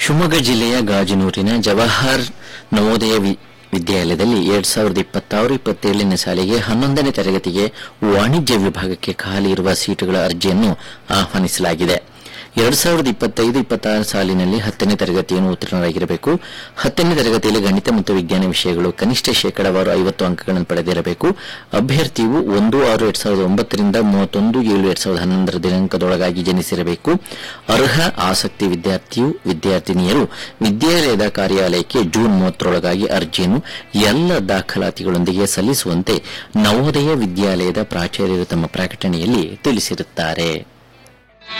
ಶಿವಮೊಗ್ಗ ಜಿಲ್ಲೆಯ ಗಾಜನೂರಿನ ಜವಾಹರ್ ನವೋದಯ ವಿ- ವಿದ್ಯಾಲಯದಲ್ಲಿ ಎರಡ್ ಸಾವಿರದ ಇಪ್ಪತ್ತಾರು ಇಪ್ಪತ್ತೇಳನೇ ಸಾಲಿಗೆ ಹನ್ನೊಂದನೇ ತರಗತಿಗೆ ವಾಣಿಜ್ಯ ವಿಭಾಗಕ್ಕೆ ಖಾಲಿ ಇರುವ ಸೀಟುಗಳ ಅರ್ಜಿಯನ್ನು ಆಹ್ವಾನಿಸಲಾಗಿದೆ ಎರಡ್ ಸಾವಿರದ ಇಪ್ಪತ್ತೈದು ಇಪ್ಪತ್ತಾರು ಸಾಲಿನಲ್ಲಿ ಹತ್ತನೇ ತರಗತಿಯನ್ನು ಉತ್ತೀರ್ಣರಾಗಿರಬೇಕು ಹತ್ತನೇ ತರಗತಿಯಲ್ಲಿ ಗಣಿತ ಮತ್ತು ವಿಜ್ಞಾನ ವಿಷಯಗಳು ಕನಿಷ್ಠ ಶೇಕಡಾವಾರು ಐವತ್ತು ಅಂಕಗಳನ್ನು ಪಡೆದಿರಬೇಕು ಅಭ್ಯರ್ಥಿಯು ಒಂದು ಆರು ಎರಡ್ ಸಾವಿರದ ಒಂಬತ್ತರಿಂದ ಮೂವತ್ತೊಂದು ಏಳು ಎರಡ್ ಸಾವಿರದ ಹನ್ನೊಂದರ ದಿನಾಂಕದೊಳಗಾಗಿ ಜನಿಸಿರಬೇಕು ಅರ್ಹ ಆಸಕ್ತಿ ವಿದ್ಯಾರ್ಥಿಯು ವಿದ್ಯಾರ್ಥಿನಿಯರು ವಿದ್ಯಾಲಯದ ಕಾರ್ಯಾಲಯಕ್ಕೆ ಜೂನ್ ಮೂವತ್ತರೊಳಗಾಗಿ ಅರ್ಜಿಯನ್ನು ಎಲ್ಲ ದಾಖಲಾತಿಗಳೊಂದಿಗೆ ಸಲ್ಲಿಸುವಂತೆ ನವೋದಯ ವಿದ್ಯಾಲಯದ ಪ್ರಾಚಾರ್ಯರು ತಮ್ಮ ಪ್ರಕಟಣೆಯಲ್ಲಿ ತಿಳಿಸಿರುತ್ತಾರೆ